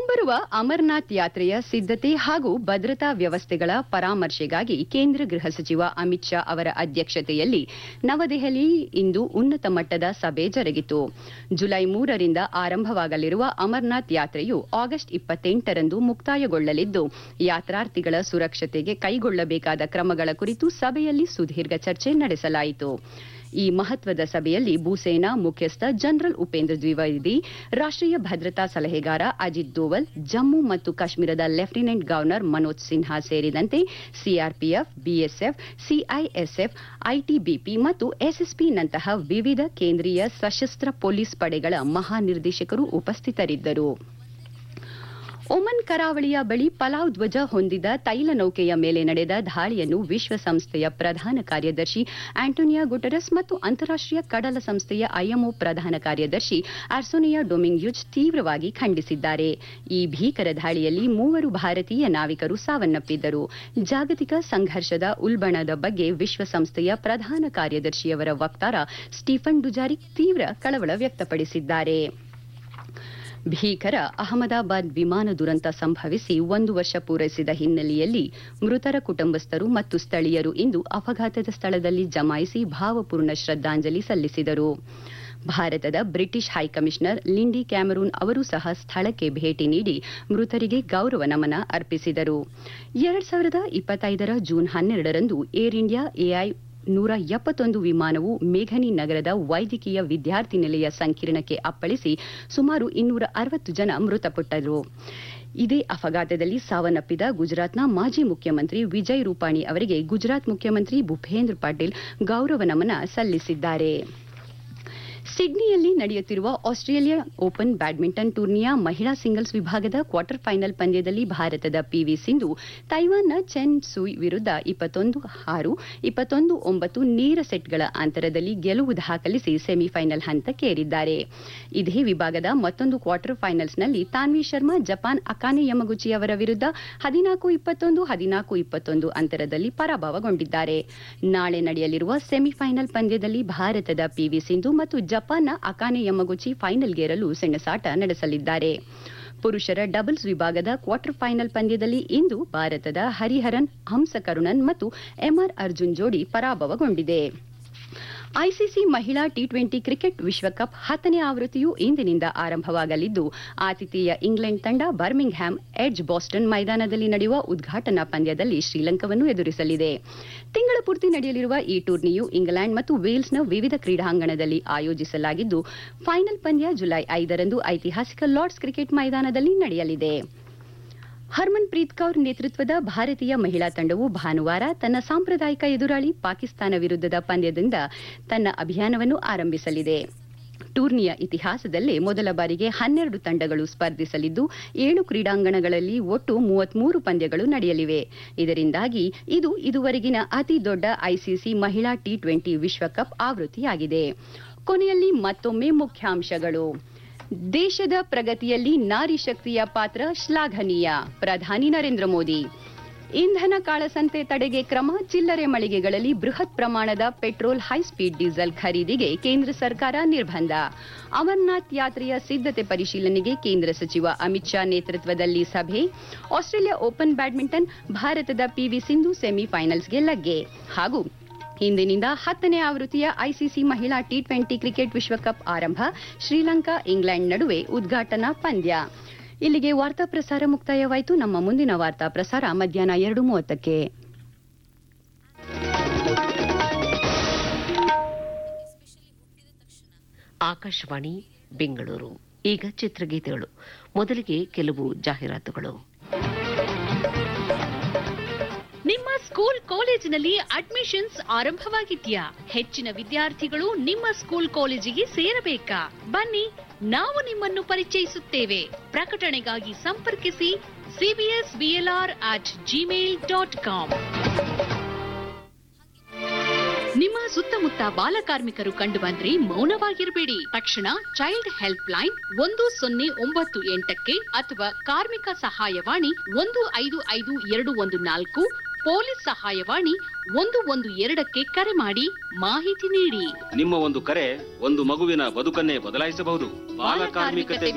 ಮುಂಬರುವ ಅಮರನಾಥ್ ಯಾತ್ರೆಯ ಸಿದ್ಧತೆ ಹಾಗೂ ಭದ್ರತಾ ವ್ಯವಸ್ಥೆಗಳ ಪರಾಮರ್ಶೆಗಾಗಿ ಕೇಂದ್ರ ಗೃಹ ಸಚಿವ ಅಮಿತ್ ಶಾ ಅವರ ಅಧ್ಯಕ್ಷತೆಯಲ್ಲಿ ನವದೆಹಲಿ ಇಂದು ಉನ್ನತ ಮಟ್ಟದ ಸಭೆ ಜರುಗಿತು ಜುಲೈ ಮೂರರಿಂದ ಆರಂಭವಾಗಲಿರುವ ಅಮರನಾಥ್ ಯಾತ್ರೆಯು ಆಗಸ್ಟ್ ಇಪ್ಪತ್ತೆಂಟರಂದು ಮುಕ್ತಾಯಗೊಳ್ಳಲಿದ್ದು ಯಾತ್ರಾರ್ಥಿಗಳ ಸುರಕ್ಷತೆಗೆ ಕೈಗೊಳ್ಳಬೇಕಾದ ಕ್ರಮಗಳ ಕುರಿತು ಸಭೆಯಲ್ಲಿ ಸುದೀರ್ಘ ಚರ್ಚೆ ನಡೆಸಲಾಯಿತು ಈ ಮಹತ್ವದ ಸಭೆಯಲ್ಲಿ ಭೂಸೇನಾ ಮುಖ್ಯಸ್ಥ ಜನರಲ್ ಉಪೇಂದ್ರ ದ್ವಿವೇದಿ ರಾಷ್ಟ್ರೀಯ ಭದ್ರತಾ ಸಲಹೆಗಾರ ಅಜಿತ್ ದೋವಲ್ ಜಮ್ಮು ಮತ್ತು ಕಾಶ್ಮೀರದ ಲೆಫ್ಟಿನೆಂಟ್ ಗವರ್ನರ್ ಮನೋಜ್ ಸಿನ್ಹಾ ಸೇರಿದಂತೆ ಸಿಆರ್ಪಿಎಫ್ ಬಿಎಸ್ಎಫ್ ಸಿಐಎಸ್ಎಫ್ ಐಟಿಬಿಪಿ ಮತ್ತು ಎಸ್ಎಸ್ಪಿನಂತಹ ವಿವಿಧ ಕೇಂದ್ರೀಯ ಸಶಸ್ತ್ರ ಪೊಲೀಸ್ ಪಡೆಗಳ ಮಹಾನಿರ್ದೇಶಕರು ಉಪಸ್ಥಿತರಿದ್ದರು ಒಮನ್ ಕರಾವಳಿಯ ಬಳಿ ಪಲಾವ್ ಧ್ವಜ ಹೊಂದಿದ ತೈಲ ನೌಕೆಯ ಮೇಲೆ ನಡೆದ ದಾಳಿಯನ್ನು ವಿಶ್ವಸಂಸ್ಥೆಯ ಪ್ರಧಾನ ಕಾರ್ಯದರ್ಶಿ ಆಂಟೋನಿಯಾ ಗುಟೆರಸ್ ಮತ್ತು ಅಂತಾರಾಷ್ಟೀಯ ಕಡಲ ಸಂಸ್ಥೆಯ ಐಎಂಒ ಪ್ರಧಾನ ಕಾರ್ಯದರ್ಶಿ ಆರ್ಸೋನಿಯಾ ಡೊಮಿಂಗ್ಯುಜ್ ತೀವ್ರವಾಗಿ ಖಂಡಿಸಿದ್ದಾರೆ ಈ ಭೀಕರ ದಾಳಿಯಲ್ಲಿ ಮೂವರು ಭಾರತೀಯ ನಾವಿಕರು ಸಾವನ್ನಪ್ಪಿದ್ದರು ಜಾಗತಿಕ ಸಂಘರ್ಷದ ಉಲ್ಬಣದ ಬಗ್ಗೆ ವಿಶ್ವಸಂಸ್ಥೆಯ ಪ್ರಧಾನ ಕಾರ್ಯದರ್ಶಿಯವರ ವಕ್ತಾರ ಸ್ಟೀಫನ್ ಡುಜಾರಿಕ್ ತೀವ್ರ ಕಳವಳ ವ್ಯಕ್ತಪಡಿಸಿದ್ದಾರೆ ಭೀಕರ ಅಹಮದಾಬಾದ್ ವಿಮಾನ ದುರಂತ ಸಂಭವಿಸಿ ಒಂದು ವರ್ಷ ಪೂರೈಸಿದ ಹಿನ್ನೆಲೆಯಲ್ಲಿ ಮೃತರ ಕುಟುಂಬಸ್ಥರು ಮತ್ತು ಸ್ಥಳೀಯರು ಇಂದು ಅಪಘಾತದ ಸ್ಥಳದಲ್ಲಿ ಜಮಾಯಿಸಿ ಭಾವಪೂರ್ಣ ಶ್ರದ್ಧಾಂಜಲಿ ಸಲ್ಲಿಸಿದರು ಭಾರತದ ಬ್ರಿಟಿಷ್ ಹೈಕಮಿಷನರ್ ಲಿಂಡಿ ಕ್ಯಾಮರೂನ್ ಅವರು ಸಹ ಸ್ಥಳಕ್ಕೆ ಭೇಟಿ ನೀಡಿ ಮೃತರಿಗೆ ಗೌರವ ನಮನ ಅರ್ಪಿಸಿದರು ಎರಡ್ ಸಾವಿರದ ಇಪ್ಪತ್ತೈದರ ಜೂನ್ ಹನ್ನೆರಡರಂದು ಏರ್ ಇಂಡಿಯಾ ಎಐ ನೂರ ಎಪ್ಪತ್ತೊಂದು ವಿಮಾನವು ಮೇಘನಿ ನಗರದ ವೈದ್ಯಕೀಯ ವಿದ್ಯಾರ್ಥಿ ನಿಲಯ ಸಂಕೀರ್ಣಕ್ಕೆ ಅಪ್ಪಳಿಸಿ ಸುಮಾರು ಇನ್ನೂರ ಅರವತ್ತು ಜನ ಮೃತಪಟ್ಟರು ಇದೇ ಅಪಘಾತದಲ್ಲಿ ಸಾವನ್ನಪ್ಪಿದ ಗುಜರಾತ್ನ ಮಾಜಿ ಮುಖ್ಯಮಂತ್ರಿ ವಿಜಯ್ ರೂಪಾಣಿ ಅವರಿಗೆ ಗುಜರಾತ್ ಮುಖ್ಯಮಂತ್ರಿ ಭೂಪೇಂದ್ರ ಪಾಟೀಲ್ ಗೌರವ ನಮನ ಸಲ್ಲಿಸಿದ್ದಾರೆ ಸಿಡ್ನಿಯಲ್ಲಿ ನಡೆಯುತ್ತಿರುವ ಆಸ್ಟ್ರೇಲಿಯಾ ಓಪನ್ ಬ್ಯಾಡ್ಮಿಂಟನ್ ಟೂರ್ನಿಯ ಮಹಿಳಾ ಸಿಂಗಲ್ಸ್ ವಿಭಾಗದ ಕ್ವಾರ್ಟರ್ ಫೈನಲ್ ಪಂದ್ಯದಲ್ಲಿ ಭಾರತದ ಪಿವಿ ಸಿಂಧು ತೈವಾನ್ನ ಚೆನ್ ಸುಯ್ ವಿರುದ್ಧ ಇಪ್ಪತ್ತೊಂದು ಆರು ಇಪ್ಪತ್ತೊಂದು ಒಂಬತ್ತು ನೇರ ಸೆಟ್ಗಳ ಅಂತರದಲ್ಲಿ ಗೆಲುವು ದಾಖಲಿಸಿ ಸೆಮಿಫೈನಲ್ ಹಂತಕ್ಕೇರಿದ್ದಾರೆ ಇದೇ ವಿಭಾಗದ ಮತ್ತೊಂದು ಕ್ವಾರ್ಟರ್ ಫೈನಲ್ಸ್ನಲ್ಲಿ Tanvi Sharma Japan Akane Yamaguchi ಅವರ ವಿರುದ್ಧ ಹದಿನಾಲ್ಕು ಇಪ್ಪತ್ತೊಂದು ಹದಿನಾಲ್ಕು ಇಪ್ಪತ್ತೊಂದು ಅಂತರದಲ್ಲಿ ಪರಾಭವಗೊಂಡಿದ್ದಾರೆ ನಾಳೆ ನಡೆಯಲಿರುವ ಸೆಮಿಫೈನಲ್ ಪಂದ್ಯದಲ್ಲಿ ಭಾರತದ ಪಿವಿ ಸಿಂಧು ಮತ್ತು ಜಪಾನ್ನ ಅಕಾನೆ ಯಮಗುಚಿ ಫೈನಲ್ಗೇರಲು ಸೆಣಸಾಟ ನಡೆಸಲಿದ್ದಾರೆ ಪುರುಷರ ಡಬಲ್ಸ್ ವಿಭಾಗದ ಕ್ವಾರ್ಟರ್ ಫೈನಲ್ ಪಂದ್ಯದಲ್ಲಿ ಇಂದು ಭಾರತದ ಹರಿಹರನ್ ಹಂಸಕರುಣನ್ ಮತ್ತು ಎಂಆರ್ ಅರ್ಜುನ್ ಜೋಡಿ ಪರಾಭವಗೊಂಡಿದೆ ಐಸಿಸಿ ಮಹಿಳಾ ಟಿ ಟ್ವೆಂಟಿ ಕ್ರಿಕೆಟ್ ವಿಶ್ವಕಪ್ ಹತ್ತನೇ ಆವೃತ್ತಿಯು ಇಂದಿನಿಂದ ಆರಂಭವಾಗಲಿದ್ದು ಆತಿಥೇಯ ಇಂಗ್ಲೆಂಡ್ ತಂಡ ಬರ್ಮಿಂಗ್ ಹ್ಯಾಮ್ ಎಡ್ಜ್ ಬಾಸ್ಟನ್ ಮೈದಾನದಲ್ಲಿ ನಡೆಯುವ ಉದ್ಘಾಟನಾ ಪಂದ್ಯದಲ್ಲಿ ಶ್ರೀಲಂಕಾವನ್ನು ಎದುರಿಸಲಿದೆ ತಿಂಗಳ ಪೂರ್ತಿ ನಡೆಯಲಿರುವ ಈ ಟೂರ್ನಿಯು ಇಂಗ್ಲೆಂಡ್ ಮತ್ತು ವೇಲ್ಸ್ನ ವಿವಿಧ ಕ್ರೀಡಾಂಗಣದಲ್ಲಿ ಆಯೋಜಿಸಲಾಗಿದ್ದು ಫೈನಲ್ ಪಂದ್ಯ ಜುಲೈ ಐದರಂದು ಐತಿಹಾಸಿಕ ಲಾರ್ಡ್ಸ್ ಕ್ರಿಕೆಟ್ ಮೈದಾನದಲ್ಲಿ ನಡೆಯಲಿದೆ ಹರ್ಮನ್ ಪ್ರೀತ್ ಕೌರ್ ನೇತೃತ್ವದ ಭಾರತೀಯ ಮಹಿಳಾ ತಂಡವು ಭಾನುವಾರ ತನ್ನ ಸಾಂಪ್ರದಾಯಿಕ ಎದುರಾಳಿ ಪಾಕಿಸ್ತಾನ ವಿರುದ್ಧದ ಪಂದ್ಯದಿಂದ ತನ್ನ ಅಭಿಯಾನವನ್ನು ಆರಂಭಿಸಲಿದೆ ಟೂರ್ನಿಯ ಇತಿಹಾಸದಲ್ಲೇ ಮೊದಲ ಬಾರಿಗೆ ಹನ್ನೆರಡು ತಂಡಗಳು ಸ್ಪರ್ಧಿಸಲಿದ್ದು ಏಳು ಕ್ರೀಡಾಂಗಣಗಳಲ್ಲಿ ಒಟ್ಟು ಮೂವತ್ಮೂರು ಪಂದ್ಯಗಳು ನಡೆಯಲಿವೆ ಇದರಿಂದಾಗಿ ಇದು ಇದುವರೆಗಿನ ಅತಿ ದೊಡ್ಡ ಐಸಿಸಿ ಮಹಿಳಾ ಟಿ ಟ್ವೆಂಟಿ ವಿಶ್ವಕಪ್ ಆವೃತ್ತಿಯಾಗಿದೆ ಕೊನೆಯಲ್ಲಿ ಮತ್ತೊಮ್ಮೆ ಮುಖ್ಯಾಂಶಗಳು ದೇಶದ ಪ್ರಗತಿಯಲ್ಲಿ ನಾರಿ ಶಕ್ತಿಯ ಪಾತ್ರ ಶ್ಲಾಘನೀಯ ಪ್ರಧಾನಿ ನರೇಂದ್ರ ಮೋದಿ ಇಂಧನ ಕಾಳಸಂತೆ ತಡೆಗೆ ಕ್ರಮ ಚಿಲ್ಲರೆ ಮಳಿಗೆಗಳಲ್ಲಿ ಬೃಹತ್ ಪ್ರಮಾಣದ ಪೆಟ್ರೋಲ್ ಹೈಸ್ಪೀಡ್ ಡೀಸೆಲ್ ಖರೀದಿಗೆ ಕೇಂದ್ರ ಸರ್ಕಾರ ನಿರ್ಬಂಧ ಅಮರನಾಥ್ ಯಾತ್ರೆಯ ಸಿದ್ಧತೆ ಪರಿಶೀಲನೆಗೆ ಕೇಂದ್ರ ಸಚಿವ ಅಮಿತ್ ಶಾ ನೇತೃತ್ವದಲ್ಲಿ ಸಭೆ ಆಸ್ಟ್ರೇಲಿಯಾ ಓಪನ್ ಬ್ಯಾಡ್ಮಿಂಟನ್ ಭಾರತದ ಪಿವಿ ಸಿಂಧು ಸೆಮಿಫೈನಲ್ಸ್ಗೆ ಲಗ್ಗೆ ಹಾಗೂ ಇಂದಿನಿಂದ ಹತ್ತನೇ ಆವೃತ್ತಿಯ ಐಸಿಸಿ ಮಹಿಳಾ ಟಿ ಟ್ವೆಂಟಿ ಕ್ರಿಕೆಟ್ ವಿಶ್ವಕಪ್ ಆರಂಭ ಶ್ರೀಲಂಕಾ ಇಂಗ್ಲೆಂಡ್ ನಡುವೆ ಉದ್ಘಾಟನಾ ಪಂದ್ಯ ಇಲ್ಲಿಗೆ ವಾರ್ತಾ ಪ್ರಸಾರ ಮುಕ್ತಾಯವಾಯಿತು ನಮ್ಮ ಮುಂದಿನ ವಾರ್ತಾ ಪ್ರಸಾರ ಮಧ್ಯಾಹ್ನ ಎರಡು ಮೂವತ್ತಕ್ಕೆ ಆಕಾಶವಾಣಿ ಬೆಂಗಳೂರು ಈಗ ಚಿತ್ರಗೀತೆಗಳು ಮೊದಲಿಗೆ ಕೆಲವು ಜಾಹೀರಾತುಗಳು ನಿಮ್ಮ ಸ್ಕೂಲ್ ಕಾಲೇಜಿನಲ್ಲಿ ಅಡ್ಮಿಷನ್ಸ್ ಆರಂಭವಾಗಿದ್ಯಾ ಹೆಚ್ಚಿನ ವಿದ್ಯಾರ್ಥಿಗಳು ನಿಮ್ಮ ಸ್ಕೂಲ್ ಕಾಲೇಜಿಗೆ ಸೇರಬೇಕಾ ಬನ್ನಿ ನಾವು ನಿಮ್ಮನ್ನು ಪರಿಚಯಿಸುತ್ತೇವೆ ಪ್ರಕಟಣೆಗಾಗಿ ಸಂಪರ್ಕಿಸಿ CBS BLR at Gmail dot com ನಿಮ್ಮ ಸುತ್ತಮುತ್ತ ಬಾಲಕಾರ್ಮಿಕರು ಕಂಡುಬಂದ್ರೆ ಮೌನವಾಗಿರಬೇಡಿ ತಕ್ಷಣ ಚೈಲ್ಡ್ ಹೆಲ್ಪ್ ಲೈನ್ ಒಂದು ಸೊನ್ನೆ ಒಂಬತ್ತು ಎಂಟಕ್ಕೆ ಅಥವಾ ಕಾರ್ಮಿಕ ಸಹಾಯವಾಣಿ ಒಂದು ಐದು ಐದು ಎರಡು ಒಂದು ನಾಲ್ಕು ಪೊಲೀಸ್ ಸಹಾಯವಾಣಿ ಒಂದು ಒಂದು ಎರಡಕ್ಕೆ ಕರೆ ಮಾಡಿ ಮಾಹಿತಿ ನೀಡಿ ನಿಮ್ಮ ಒಂದು ಕರೆ ಒಂದು ಮಗುವಿನ ಬದುಕನ್ನೇ ಬದಲಾಯಿಸಬಹುದು ಬಾಲಕಾರ್ಮಿಕತೆ